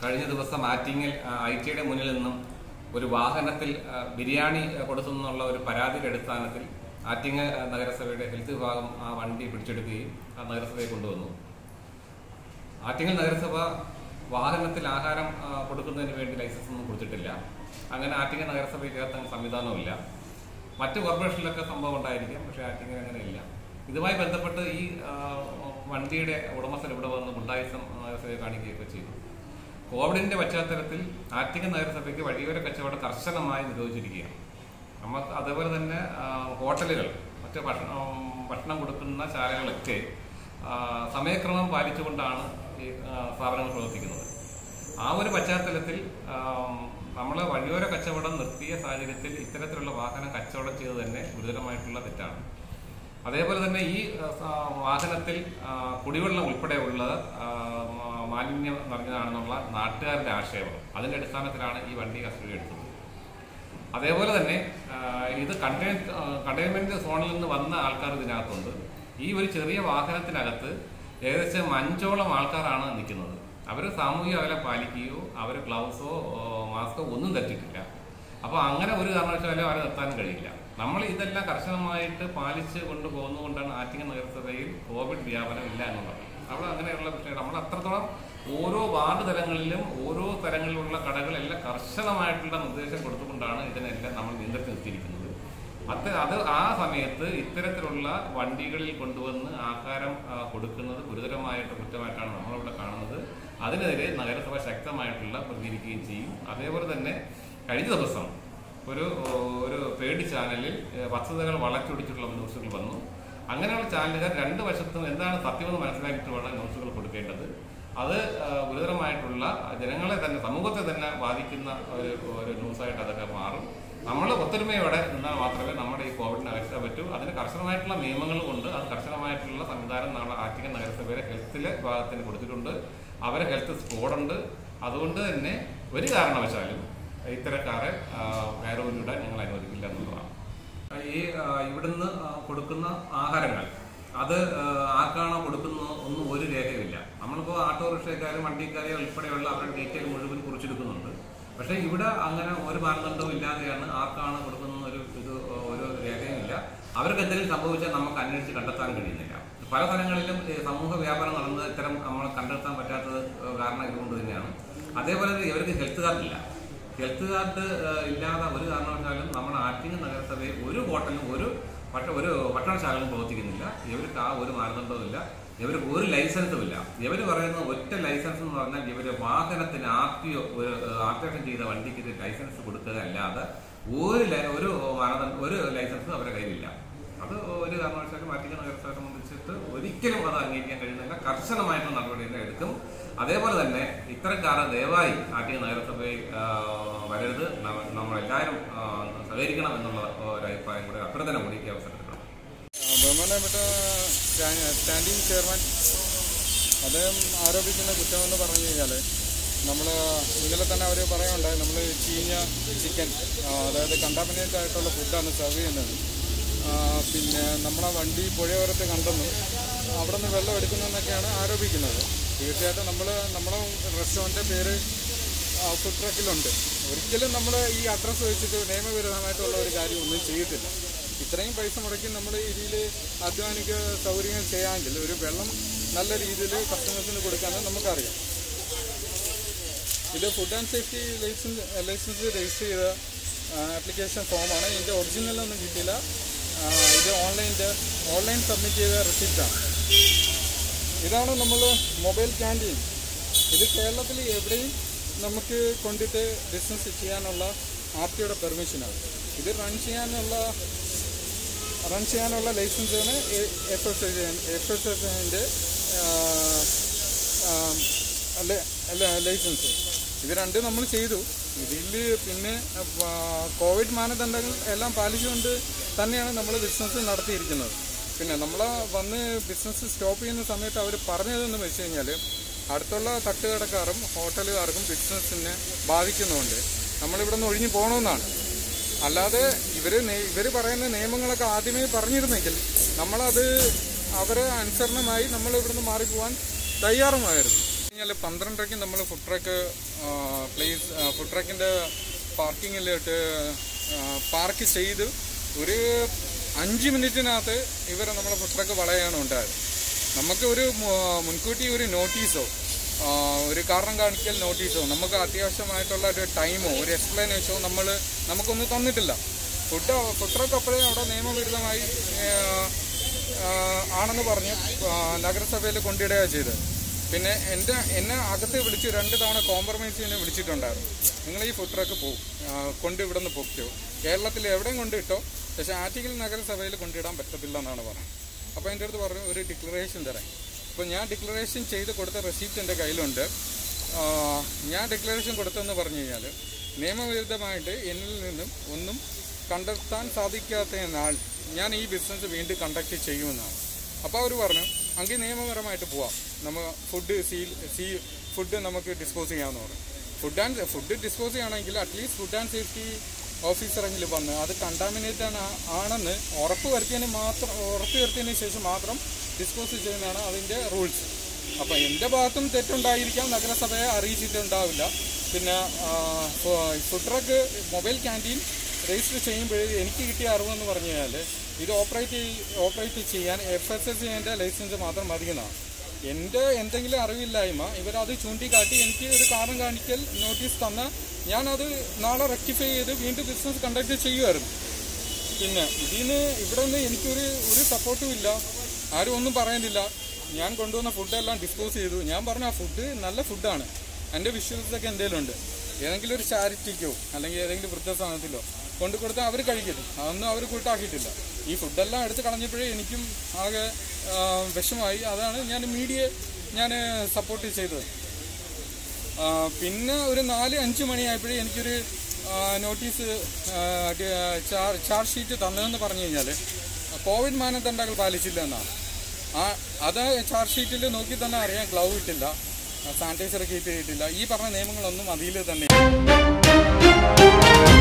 കഴിഞ്ഞ ദിവസം ആറ്റിങ്ങൽ ഐ ടിയുടെ മുന്നിൽ നിന്നും ഒരു വാഹനത്തിൽ ആ, ബിരിയാണി കൊടുത്തുന്നുള്ള ഒരു പരാതിയുടെ അടിസ്ഥാനത്തിൽ ആറ്റിങ്ങൽ ആ, നഗരസഭയുടെ ഹെൽത്ത് വിഭാഗം ആ വണ്ടി പിടിച്ചെടുക്കുകയും ആ നഗരസഭയെ കൊണ്ടുവന്നു ആറ്റിങ്ങൽ നഗരസഭ വാഹനത്തിൽ ആഹാരം ആ, കൊടുക്കുന്നതിന് വേണ്ടി ലൈസൻസ് ഒന്നും കൊടുത്തിട്ടില്ല അങ്ങനെ ആറ്റിങ്ങൽ നഗരസഭയ്ക്കകത്ത് അങ്ങനെ സംവിധാനമില്ല മറ്റ് കോർപ്പറേഷനിലൊക്കെ സംഭവം ഉണ്ടായിരിക്കാം പക്ഷേ ആറ്റിങ്ങൽ അങ്ങനെയില്ല ഇതുമായി ബന്ധപ്പെട്ട് ഈ ആ, വണ്ടിയുടെ ഉടമസ്ഥൻ ഇവിടെ വന്ന് ഗുണ്ടായുസം നഗരസഭയെ കാണിക്കുകയൊക്കെ ചെയ്തു കോവിഡിന്റെ പശ്ചാത്തലത്തിൽ ആറ്റിങ്ങൽ നഗരസഭയ്ക്ക് വഴിയോര കച്ചവടം കർശനമായി നിരോധിച്ചിരിക്കുകയാണ് നമുക്ക് അതേപോലെ തന്നെ ആ, ഹോട്ടലുകൾ മറ്റ് ഭക്ഷണം ഭക്ഷണം കൊടുക്കുന്ന ശാലകളൊക്കെ ആ, സമയക്രമം പാലിച്ചുകൊണ്ടാണ് ഈ ആ, സ്ഥാപനങ്ങൾ പ്രവർത്തിക്കുന്നത് ആ ഒരു പശ്ചാത്തലത്തിൽ നമ്മൾ വഴിയോര കച്ചവടം നിർത്തിയ സാഹചര്യത്തിൽ ഇത്തരത്തിലുള്ള വാഹനം കച്ചവടം ചെയ്ത് തന്നെ ഗുരുതരമായിട്ടുള്ള തെറ്റാണ് അതേപോലെ തന്നെ ഈ ആ, സ- വാഹനത്തിൽ ആ, കുടിവെള്ളം ഉൾപ്പെടെയുള്ള ആ, മാ- മാലിന്യം നിറഞ്ഞതാണെന്നുള്ള നാട്ടുകാരുടെ ആക്ഷേപം അതിന്റെ അടിസ്ഥാനത്തിലാണ് ഈ വണ്ടി കസ്റ്റഡി എടുത്തത് അതേപോലെ തന്നെ ആ, ഇത് കണ്ടെയ്ൻ കണ്ടെയ്ൻമെന്റ് സോണിൽ നിന്ന് വന്ന ആൾക്കാർ ഇതിനകത്തുണ്ട് ഈ ഒരു ചെറിയ വാഹനത്തിനകത്ത് ഏകദേശം അഞ്ചോളം ആൾക്കാരാണ് നിൽക്കുന്നത് അവർ സാമൂഹിക അകലം പാലിക്കുകയോ അവർ ഗ്ലൗസോ മാസ്കോ ഒന്നും ധരിച്ചിട്ടില്ല അപ്പോൾ അങ്ങനെ ഒരു കാരണവശാലും അവരെ നിർത്താനും കഴിയില്ല നമ്മൾ ഇതെല്ലാം കർശനമായിട്ട് പാലിച്ച് കൊണ്ടുപോകുന്നതുകൊണ്ടാണ് ആറ്റിങ്ങൽ നഗരസഭയിൽ കോവിഡ് വ്യാപനം ഇല്ല എന്നുള്ളത് അവിടെ അങ്ങനെയുള്ള വിഷയങ്ങൾ നമ്മൾ അത്രത്തോളം ഓരോ വാർഡ് തലങ്ങളിലും ഓരോ തലങ്ങളിലുള്ള കടകളെല്ലാം കർശനമായിട്ടുള്ള നിർദ്ദേശം കൊടുത്തുകൊണ്ടാണ് ഇതിനെല്ലാം നമ്മൾ നിയന്ത്രിച്ച് നിർത്തിയിരിക്കുന്നത് അത് അത് ആ സമയത്ത് ഇത്തരത്തിലുള്ള വണ്ടികളിൽ കൊണ്ടുവന്ന് ആഹാരം ആ, കൊടുക്കുന്നത് ഗുരുതരമായിട്ട് കുറ്റമായിട്ടാണ് നമ്മളിവിടെ കാണുന്നത് അതിനെതിരെ നഗരസഭ ശക്തമായിട്ടുള്ള പ്രതികരിക്കുകയും ചെയ്യും അതേപോലെ തന്നെ കഴിഞ്ഞ ദിവസം ഒരു ഒരു പേടി ചാനലിൽ ഏഹ്, വസ്തുതകൾ വളച്ചൊടിച്ചിട്ടുള്ള ന്യൂസുകൾ വന്നു അങ്ങനെയുള്ള ചാനലുകാർ രണ്ട് വശത്തും എന്താണ് സത്യമെന്ന് മനസ്സിലാക്കിയിട്ട് വേണം ന്യൂസുകൾ കൊടുക്കേണ്ടത് അത് ആ, ഗുരുതരമായിട്ടുള്ള ജനങ്ങളെ തന്നെ സമൂഹത്തെ തന്നെ ബാധിക്കുന്ന ഒരു ഒരു ന്യൂസായിട്ട് അതൊക്കെ മാറും നമ്മൾ ഒത്തൊരുമയോടെ നിന്നാൽ മാത്രമേ നമ്മുടെ ഈ കോവിഡിനെ അകറ്റാൻ പറ്റൂ അതിന് കർശനമായിട്ടുള്ള നിയമങ്ങളും ഉണ്ട് അത് കർശനമായിട്ടുള്ള സംവിധാനം നമ്മുടെ ആറ്റിങ്ങൽ നഗരസഭയുടെ ഹെൽത്തിലെ വിഭാഗത്തിന് കൊടുത്തിട്ടുണ്ട് അവരെ ഹെൽത്ത് സ്കോഡുണ്ട് അതുകൊണ്ട് തന്നെ ഒരു കാരണവശാലും ഇത്തരക്കാരെ ആ, കയറുവിടാൻ ഞങ്ങൾ അനുവദിക്കില്ല എന്നുള്ളതാണ് ഈ ആ, ഇവിടുന്ന് ആ, കൊടുക്കുന്ന ആഹാരങ്ങൾ അത് ആ, ആർക്കാണോ കൊടുക്കുന്നത് ഒന്നും ഒരു രേഖയില്ല നമ്മളിപ്പോൾ ഓട്ടോറിക്ഷക്കാരും വണ്ടിക്കാരും ഉൾപ്പെടെയുള്ള അവരുടെ ഡീറ്റെയിൽ മുഴുവൻ കുറിച്ചെടുക്കുന്നുണ്ട് പക്ഷേ ഇവിടെ അങ്ങനെ ഒരു മാനദണ്ഡവും ഇല്ലാതെയാണ് ആർക്കാണ് കൊടുക്കുന്ന ഒരു ഇത് ഒരു രേഖയും ഇല്ല അവർക്ക് എന്തെങ്കിലും സംഭവിച്ചാൽ നമുക്ക് അന്വേഷിച്ച് കണ്ടെത്താൻ കഴിയുന്നില്ല പല സ്ഥലങ്ങളിലും ഈ സമൂഹ വ്യാപനം നടന്നത് ഇത്തരം നമ്മൾ കണ്ടെത്താൻ പറ്റാത്തത് ഏഹ്, കാരണം ഇതുകൊണ്ട് തന്നെയാണ് അതേപോലെ തന്നെ ഇവർക്ക് ഹെൽത്ത് കാർഡില്ല ഹെൽത്ത് കാർഡ് ഏഹ്, ഇല്ലാതെ ഒരു കാരണവശാലും നമ്മുടെ ആറ്റിങ്ങൽ നഗരസഭയിൽ ഒരു ഹോട്ടലും ഒരു ഭക്ഷ ഒരു ഭക്ഷണശാലകളും പ്രവർത്തിക്കുന്നില്ല ഇവർക്ക് ആ ഒരു മാനദണ്ഡവും ഇല്ല ഇവർക്ക് ഒരു ലൈസൻസും ഇല്ല ഇവർ പറയുന്ന ഒറ്റ ലൈസൻസ് എന്ന് പറഞ്ഞാൽ ഇവര് വാഹനത്തിന് ആർ ടി ഒ ആപ്റ്റേഷൻ ചെയ്ത വണ്ടിക്ക് ഇത് ലൈസൻസ് കൊടുക്കുക അല്ലാതെ ഒരു ലൈ- ഒരു മാനദണ്ഡ ഒരു ലൈസൻസും അവരുടെ കയ്യിലില്ല അത് ഒരു കാരണവശാലും ആറ്റിങ്ങൽ നഗരസഭയെ സംബന്ധിച്ചിട്ട് ഒരിക്കലും അത് അംഗീകരിക്കാൻ കഴിയുന്നില്ല കർശനമായിട്ടുള്ള നടപടി തന്നെ എടുക്കും അതേപോലെ തന്നെ ഇത്തരക്കാരെ ദയവായി ആറ്റിങ്ങൽ നഗരസഭയിൽ ആ, വരരുത് നമ്മ- നമ്മളെല്ലാവരും ആ, സഹകരിക്കണം എന്നുള്ള ഒരു അഭിപ്രായം കൂടെ അഭ്യർത്ഥന കൂടി ഈ അവസരത്തിൽ ബഹുമാനപ്പെട്ട സ്റ്റാ- സ്റ്റാൻഡിംഗ് ചെയർമാൻ അദ്ദേഹം ആരോപിക്കുന്ന കുറ്റമെന്ന് പറഞ്ഞു കഴിഞ്ഞാൽ നമ്മൾ ഇന്നലെ തന്നെ അവർ പറയുണ്ടായി നമ്മൾ ചീഞ്ഞ ചിക്കൻ അതായത് കണ്ടാമിനേറ്റ് ആയിട്ടുള്ള ഫുഡാണ് സെർവ് ചെയ്യുന്നത് ആ, പിന്നെ നമ്മളെ വണ്ടി പുഴയോരത്ത് കണ്ടെന്നും അവിടെ നിന്ന് വെള്ളം എടുക്കുന്നെന്നൊക്കെയാണ് ആരോപിക്കുന്നത് തീർച്ചയായിട്ടും നമ്മൾ നമ്മുടെ റെസ്റ്റോറൻറ്റിൻ്റെ പേര് ആ, ഫുഡ് ട്രക്കിലുണ്ട് ഒരിക്കലും നമ്മൾ ഈ അഡ്രസ്സ് വെച്ചിട്ട് നിയമവിരുദ്ധമായിട്ടുള്ള ഒരു കാര്യം ഒന്നും ചെയ്തിട്ടില്ല ഇത്രയും പൈസ മുടക്കി നമ്മൾ ഇതിൽ അധ്വാനിക്ക സൗകര്യങ്ങൾ ചെയ്യാമെങ്കിൽ ഒരു വെള്ളം നല്ല രീതിയിൽ കസ്റ്റമേഴ്സിന് കൊടുക്കാമെന്ന് നമുക്കറിയാം ഇത് food and safety license license register ചെയ്ത ആപ്ലിക്കേഷൻ ഫോമാണ് ഇതിൻ്റെ ഒറിജിനലൊന്നും കിട്ടിയില്ല ആ, ഇത് ഓൺലൈൻ്റെ ഓൺലൈൻ സബ്മിറ്റ് ചെയ്ത റെസിപ്റ്റാണ് ഇതാണ് നമ്മൾ മൊബൈൽ ക്യാൻറ്റീൻ ഇത് കേരളത്തിൽ എവിടെയും നമുക്ക് കൊണ്ടിട്ട് ബിസിനസ് ചെയ്യാനുള്ള ആർ ടിയുടെ പെർമിഷനാണ് ഇത് റൺ ചെയ്യാനുള്ള റൺ ചെയ്യാനുള്ള ലൈസൻസാണ് എഫ് എസ് എഫ് എസ് എസിൻ്റെ ലൈസൻസ് ഇത് രണ്ടും നമ്മൾ ചെയ്തു ഇതിൽ പിന്നെ ആ, കോവിഡ് മാനദണ്ഡങ്ങൾ എല്ലാം പാലിച്ചുകൊണ്ട് തന്നെയാണ് നമ്മൾ ബിസിനസ് നടത്തിയിരിക്കുന്നത് പിന്നെ നമ്മൾ വന്ന് ബിസിനസ് സ്റ്റോപ്പ് ചെയ്യുന്ന സമയത്ത് അവർ പറഞ്ഞതെന്ന് വെച്ച് കഴിഞ്ഞാൽ അടുത്തുള്ള തട്ടുകടക്കാരും ഹോട്ടലുകാർക്കും ബിസിനസ്സിനെ ബാധിക്കുന്നുണ്ട് നമ്മളിവിടെ നിന്ന് ഒഴിഞ്ഞു പോകണമെന്നാണ് അല്ലാതെ ഇവര് നേ- ഇവര് പറയുന്ന നിയമങ്ങളൊക്കെ ആദ്യമേ പറഞ്ഞിരുന്നെങ്കിൽ നമ്മളത് അവരെ അനുസരണമായി നമ്മൾ ഇവിടുന്ന് മാറിപ്പോവാൻ തയ്യാറുമായിരുന്നു കഴിഞ്ഞാൽ പന്ത്രണ്ടരയ്ക്ക് നമ്മൾ ഫുഡ് ട്രക്ക് പ്ലേസ് ഫുഡ് ട്രക്കിൻ്റെ പാർക്കിങ്ങിലോട്ട് പാർക്ക് ചെയ്ത് ഒരു അഞ്ച് മിനിറ്റിനകത്ത് ഇവർ നമ്മളെ ഫുഡ് ട്രക്ക് വളയാണ് ഉണ്ടായത് നമുക്ക് ഒരു മു- മുൻകൂട്ടി ഒരു നോട്ടീസോ ആ, ഒരു കാരണം കാണിക്കൽ നോട്ടീസോ നമുക്ക് അത്യാവശ്യമായിട്ടുള്ള ഒരു ടൈമോ ഒരു എക്സ്പ്ലനേഷനോ നമ്മൾ നമുക്കൊന്നും തന്നിട്ടില്ല ഫുഡ് ഫുഡ് ട്രക്ക് അപ്പോഴേ അവിടെ നിയമവിരുദ്ധമായി ആ, ആ, ആണെന്ന് പറഞ്ഞ് ആ, നഗരസഭയിൽ കൊണ്ടിടുകയാണ് ചെയ്തത് പിന്നെ എൻ്റെ എന്നെ അകത്ത് വിളിച്ച് രണ്ട് തവണ കോംപ്രമൈസ് ചെയ്യാൻ വിളിച്ചിട്ടുണ്ടായിരുന്നു നിങ്ങൾ ഈ ഫുഡ് ട്രക്ക് പോകും കൊണ്ട് ഇവിടെ നിന്ന് പൊക്കിയോ കേരളത്തിൽ എവിടെയും കൊണ്ടിട്ടോ പക്ഷേ ആറ്റിക്കൽ നഗരസഭയിൽ കൊണ്ടിടാൻ പറ്റത്തില്ല എന്നാണ് പറഞ്ഞത് അപ്പോൾ എൻ്റെ അടുത്ത് പറഞ്ഞു ഒരു ഡിക്ലറേഷൻ തരാം അപ്പോൾ ഞാൻ ഡിക്ലറേഷൻ ചെയ്ത് കൊടുത്ത റെസിപ്റ്റ് എൻ്റെ കയ്യിലുണ്ട് ആ, ഞാൻ ഡിക്ലറേഷൻ കൊടുത്തെന്ന് പറഞ്ഞു കഴിഞ്ഞാൽ നിയമവിരുദ്ധമായിട്ട് എന്നിൽ നിന്നും ഒന്നും കണ്ടെത്താൻ സാധിക്കാത്തതിനാൽ ഞാൻ ഈ ബിസിനസ് വീണ്ടും കണ്ടക്ട് ചെയ്യുമെന്നാണ് അപ്പോൾ അവർ പറഞ്ഞു അങ്കിൽ നിയമപരമായിട്ട് പോവാം നമ്മൾ ഫുഡ് സീൽ സീ ഫുഡ് നമുക്ക് ഡിസ്പോസ് ചെയ്യാമെന്ന് പറഞ്ഞു ഫുഡ് ആൻഡ് ഫുഡ് ഡിസ്പോസ് ചെയ്യണമെങ്കിൽ അറ്റ്ലീസ്റ്റ് ഫുഡ് ആൻഡ് സേഫ്റ്റി ഓഫീസറെങ്കിലും വന്ന് അത് കണ്ടാമിനേറ്റ് ആണെന്ന് ഉറപ്പ് വരുത്തിയതിന് മാത്രം ഉറപ്പ് വരുത്തിയതിന് ശേഷം മാത്രം ഡിസ്പോസ് ചെയ്യുന്നതാണ് അതിൻ്റെ റൂൾസ് അപ്പോൾ എൻ്റെ ഭാഗത്തും തെറ്റുണ്ടായിരിക്കാം നഗരസഭയെ അറിയിച്ചിട്ടുണ്ടാവില്ല പിന്നെ food truck mobile canteen register ചെയ്യുമ്പോൾ എനിക്ക് കിട്ടിയ അറിവെന്ന് പറഞ്ഞു കഴിഞ്ഞാൽ ഇത് ഓപ്പറേറ്റ് ഓപ്പറേറ്റ് ചെയ്യാൻ എഫ് എസ് എസ് സിൻ്റെ ലൈസൻസ് മാത്രം മതിയെന്നാണ് എൻ്റെ എന്തെങ്കിലും അറിവില്ലായ്മ ഇവരത് ചൂണ്ടിക്കാട്ടി എനിക്ക് ഒരു കാരണം കാണിക്കൽ നോട്ടീസ് തന്ന ഞാനത് നാളെ റെക്ടിഫൈ ചെയ്ത് വീണ്ടും ബിസിനസ് കണ്ടക്ട് ചെയ്യുമായിരുന്നു പിന്നെ ഇതിന് ഇവിടെ നിന്ന് എനിക്കൊരു ഒരു സപ്പോർട്ടും ഇല്ല ആരും ഒന്നും പറയുന്നില്ല ഞാൻ കൊണ്ടുവന്ന ഫുഡെല്ലാം ഡിസ്പോസ് ചെയ്തു ഞാൻ പറഞ്ഞ ആ ഫുഡ് നല്ല ഫുഡാണ് എൻ്റെ വിശ്വാസമൊക്കെ എന്തെങ്കിലും ഉണ്ട് ഏതെങ്കിലും ഒരു ചാരിറ്റിക്കോ അല്ലെങ്കിൽ ഏതെങ്കിലും വൃദ്ധസ്ഥാനത്തിലോ കൊണ്ടു കൊടുത്താൽ അവർ കഴിക്കരുത് അതൊന്നും അവർ കൂട്ടാക്കിയിട്ടില്ല ഈ ഫുഡെല്ലാം എടുത്ത് കളഞ്ഞപ്പോഴേ എനിക്കും ആകെ ആ, വിഷമായി അതാണ് ഞാൻ മീഡിയ ഞാൻ സപ്പോർട്ട് ചെയ്തത് ആ, പിന്നെ ഒരു നാല് അഞ്ച് മണിയായപ്പോഴേ എനിക്കൊരു ആ, നോട്ടീസ് ആ, ഡി- ചാർ- ചാർജ് ഷീറ്റ് തന്നതെന്ന് പറഞ്ഞു കഴിഞ്ഞാൽ കോവിഡ് മാനദണ്ഡങ്ങൾ പാലിച്ചില്ല എന്നാണ് ആ അത് ചാർജ് ഷീറ്റിൽ നോക്കി തന്നെ അറിയാം ഗ്ലൗ ഇട്ടില്ല സാനിറ്റൈസർ കീപ്പ് ചെയ്തിട്ടില്ല ഈ പറഞ്ഞ നിയമങ്ങളൊന്നും അതിൽ തന്നെ